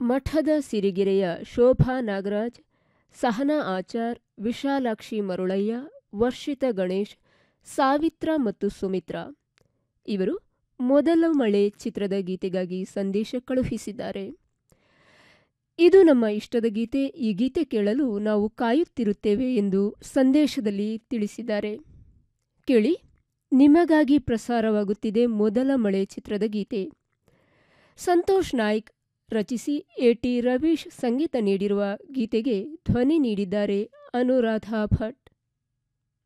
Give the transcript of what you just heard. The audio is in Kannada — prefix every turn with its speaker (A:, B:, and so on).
A: ಮಠದ ಸಿರಿಗೆರೆಯ ಶೋಭಾ ನಾಗರಾಜ್ ಸಹನಾ ಆಚಾರ್ ವಿಶಾಲಾಕ್ಷಿ ಮರುಳಯ್ಯ ವರ್ಷಿತ ಗಣೇಶ್ ಸಾವಿತ್ರ ಮತ್ತು ಸುಮಿತ್ರಾ ಇವರು ಮೊದಲ ಮಳೆ ಚಿತ್ರದ ಗೀತೆಗಾಗಿ ಸಂದೇಶ ಕಳುಹಿಸಿದ್ದಾರೆ ಇದು ನಮ್ಮ ಇಷ್ಟದ ಗೀತೆ ಈ ಗೀತೆ ಕೇಳಲು ನಾವು ಕಾಯುತ್ತಿರುತ್ತೇವೆ ಎಂದು ಸಂದೇಶದಲ್ಲಿ ತಿಳಿಸಿದ್ದಾರೆ ಕೇಳಿ ನಿಮಗಾಗಿ ಪ್ರಸಾರವಾಗುತ್ತಿದೆ ಮೊದಲ ಮಳೆ ಚಿತ್ರದ ಗೀತೆ ಸಂತೋಷ್ ನಾಯ್ಕ್ ರಚಿಸಿ ಎ ಟಿ ರವೀಶ್ ಸಂಗೀತ ನೀಡಿರುವ ಗೀತೆಗೆ ಧ್ವನಿ ನೀಡಿದ್ದಾರೆ ಅನುರಾಧಾ ಭಟ್